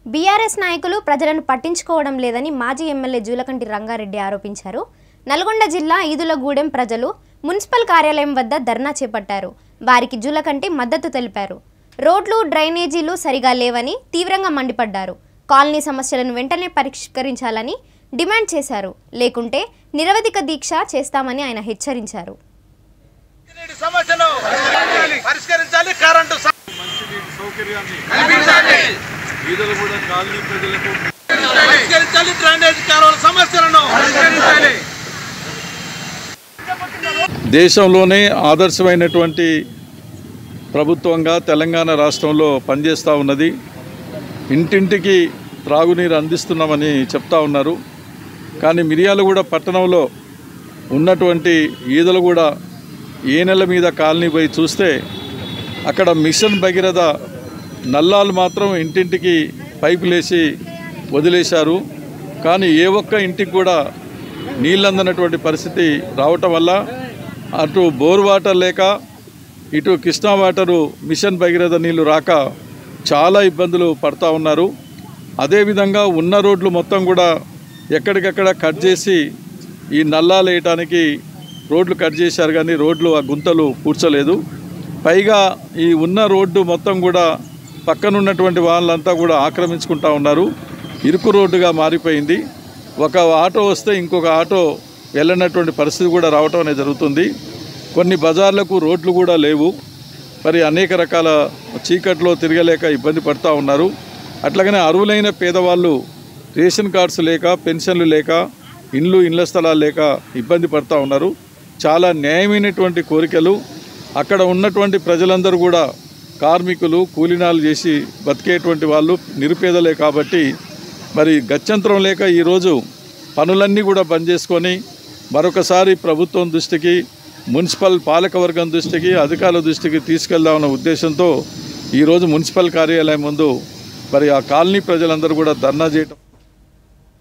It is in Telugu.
బీఆర్ఎస్ నాయకులు ప్రజలను పట్టించుకోవడం లేదని మాజీ ఎమ్మెల్యే జూలకంటి రంగారెడ్డి ఆరోపించారు నల్గొండ జిల్లా ఈదులగూడెం ప్రజలు మున్సిపల్ కార్యాలయం వద్ద ధర్నా చేపట్టారు వారికి జూలకంటి మద్దతు తెలిపారు రోడ్లు డ్రైనేజీలు సరిగా లేవని తీవ్రంగా మండిపడ్డారు కాలనీ సమస్యలను వెంటనే పరిష్కరించాలని డిమాండ్ చేశారు లేకుంటే నిరవధిక దీక్ష చేస్తామని ఆయన హెచ్చరించారు నీటి సమస్యను పరిష్కరించాలి కరెంటు స- మంచినీటి సౌకర్యాన్ని కల్పించాలి వీధులు కూడా కాలనీ ప్రజలకు పరిష్కరించాలి డ్రైనేజ్ కాలువల సమస్యలను పరిష్కరించాలి దేశంలోనే ఆదర్శమైనటువంటి ప్రభుత్వంగా తెలంగాణ రాష్ట్రంలో పనిచేస్తూ ఉన్నది ఇంటింటికి త్రాగునీరు అందిస్తున్నామని చెప్తా ఉన్నారు కానీ మిర్యాలగూడ పట్టణంలో ఉన్నటువంటి ఈదలగూడ ఏ నెల మీద కాలనీ పోయి చూస్తే అక్కడ మిషన్ భగీరథ నల్లాలు మాత్రం ఇంటింటికి పైపులేసి వదిలేశారు కానీ ఏ ఒక్క ఇంటికి కూడా నీళ్ళందనటువంటి పరిస్థితి రావటం వల్ల అటు బోర్ వాటర్ లేక ఇటు కృష్ణా వాటరు మిషన్ భగీరథ నీళ్లు రాక చాలా ఇబ్బందులు పడతా ఉన్నారు అదేవిధంగా ఉన్న రోడ్లు మొత్తం కూడా ఎక్కడికక్కడ కట్ చేసి ఈ నల్లాలు వేయటానికి రోడ్లు కట్ చేశారు కానీ రోడ్లు ఆ గుంతలు పూడ్చలేదు పైగా ఈ ఉన్న రోడ్డు మొత్తం కూడా పక్కనున్నటువంటి వాళ్ళంతా కూడా ఆక్రమించుకుంటా ఉన్నారు ఇరుకు రోడ్డుగా మారిపోయింది ఒక ఆటో వస్తే ఇంకొక ఆటో వెళ్ళనటువంటి పరిస్థితి కూడా రావటం అనేది జరుగుతుంది కొన్ని బజార్లకు రోడ్లు కూడా లేవు మరి అనేక రకాల చీకట్లో తిరగలేక ఇబ్బంది పడుతూ ఉన్నారు అట్లాగనే అరువులైన పేదవాళ్ళు రేషన్ కార్డ్స్ లేక పెన్షన్లు లేక ఇండ్లు ఇండ్ల స్థలాలు లేక ఇబ్బంది పడుతూ ఉన్నారు చాలా న్యాయమైనటువంటి కోరికలు అక్కడ ఉన్నటువంటి ప్రజలందరూ కూడా కార్మికులు కూలినాలు చేసి బతికేటువంటి వాళ్ళు నిరుపేదలే కాబట్టి మరి గత్యంతరం లేక ఈరోజు పనులన్నీ కూడా బంద్ చేసుకొని మరొకసారి ప్రభుత్వం దృష్టికి మున్సిపల్ పాలకవర్గం దృష్టికి అధికారుల దృష్టికి తీసుకెళ్దామన్న ఉద్దేశంతో ఈరోజు మున్సిపల్ కార్యాలయం ముందు మరి ఆ కాలనీ ప్రజలందరూ కూడా ధర్నా చేయటం